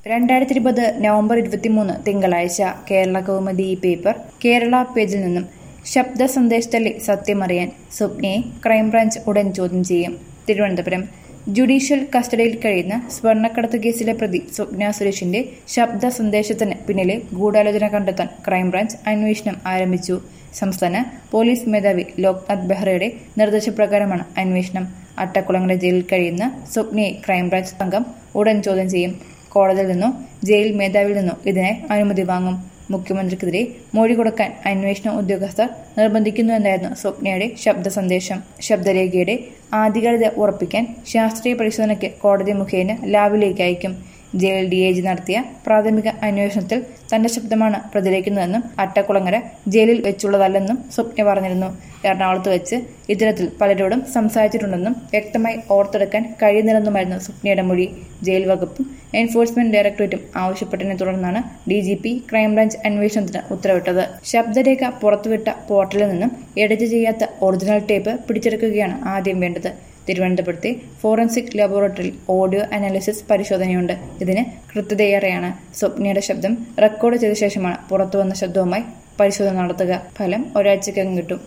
രണ്ടായിരത്തി ഇരുപത് നവംബർ ഇരുപത്തിമൂന്ന് തിങ്കളാഴ്ച കേരള കൗമുദി ഈ പേപ്പർ കേരള പേജിൽ നിന്നും ശബ്ദ സന്ദേശത്തിലെ സത്യമറിയാൻ സ്വപ്നയെ ക്രൈംബ്രാഞ്ച് ഉടൻ ചോദ്യം ചെയ്യും തിരുവനന്തപുരം ജുഡീഷ്യൽ കസ്റ്റഡിയിൽ കഴിയുന്ന സ്വർണ്ണക്കടത്ത് കേസിലെ പ്രതി സ്വപ്ന സുരേഷിന്റെ ശബ്ദ സന്ദേശത്തിന് പിന്നിലെ ഗൂഢാലോചന കണ്ടെത്താൻ ക്രൈംബ്രാഞ്ച് അന്വേഷണം ആരംഭിച്ചു സംസ്ഥാന പോലീസ് മേധാവി ലോക്നാഥ് ബെഹ്റയുടെ നിർദ്ദേശപ്രകാരമാണ് അന്വേഷണം അട്ടക്കുളങ്ങര ജയിലിൽ കഴിയുന്ന സ്വപ്നയെ ക്രൈംബ്രാഞ്ച് സംഘം ഉടൻ ചോദ്യം ചെയ്യും കോടതിയിൽ നിന്നോ ജയിൽ മേധാവിയിൽ നിന്നോ ഇതിനായി അനുമതി വാങ്ങും മുഖ്യമന്ത്രിക്കെതിരെ മൊഴി കൊടുക്കാൻ അന്വേഷണ ഉദ്യോഗസ്ഥർ നിർബന്ധിക്കുന്നുവെന്നായിരുന്നു സ്വപ്നയുടെ ശബ്ദ സന്ദേശം ശബ്ദരേഖയുടെ ആധികാരികത ഉറപ്പിക്കാൻ ശാസ്ത്രീയ പരിശോധനയ്ക്ക് കോടതി മുഖേന ലാബിലേക്ക് അയക്കും ജയിൽ ഡി ഐ ജി നടത്തിയ പ്രാഥമിക അന്വേഷണത്തിൽ തന്റെ ശബ്ദമാണ് പ്രതികരിക്കുന്നതെന്നും അട്ടക്കുളങ്ങര ജയിലിൽ വെച്ചുള്ളതല്ലെന്നും സ്വപ്ന പറഞ്ഞിരുന്നു എറണാകുളത്ത് വെച്ച് ഇത്തരത്തിൽ പലരോടും സംസാരിച്ചിട്ടുണ്ടെന്നും വ്യക്തമായി ഓർത്തെടുക്കാൻ കഴിയുന്നില്ലെന്നുമായിരുന്നു സ്വപ്നയുടെ മൊഴി ജയിൽ വകുപ്പും എൻഫോഴ്സ്മെന്റ് ഡയറക്ടറേറ്റും ആവശ്യപ്പെട്ടതിനെ തുടർന്നാണ് ഡി ജി പി ക്രൈംബ്രാഞ്ച് അന്വേഷണത്തിന് ഉത്തരവിട്ടത് ശബ്ദരേഖ പുറത്തുവിട്ട പോർട്ടലിൽ നിന്നും എഡിറ്റ് ചെയ്യാത്ത ഒറിജിനൽ ടേപ്പ് പിടിച്ചെടുക്കുകയാണ് ആദ്യം വേണ്ടത് തിരുവനന്തപുരത്തെ ഫോറൻസിക് ലബോറട്ടറിയിൽ ഓഡിയോ അനാലിസിസ് പരിശോധനയുണ്ട് ഇതിന് കൃത്യതയേറെയാണ് സ്വപ്നയുടെ ശബ്ദം റെക്കോർഡ് ചെയ്ത ശേഷമാണ് പുറത്തുവന്ന ശബ്ദവുമായി പരിശോധന നടത്തുക ഫലം ഒരാഴ്ചക്കകം കിട്ടും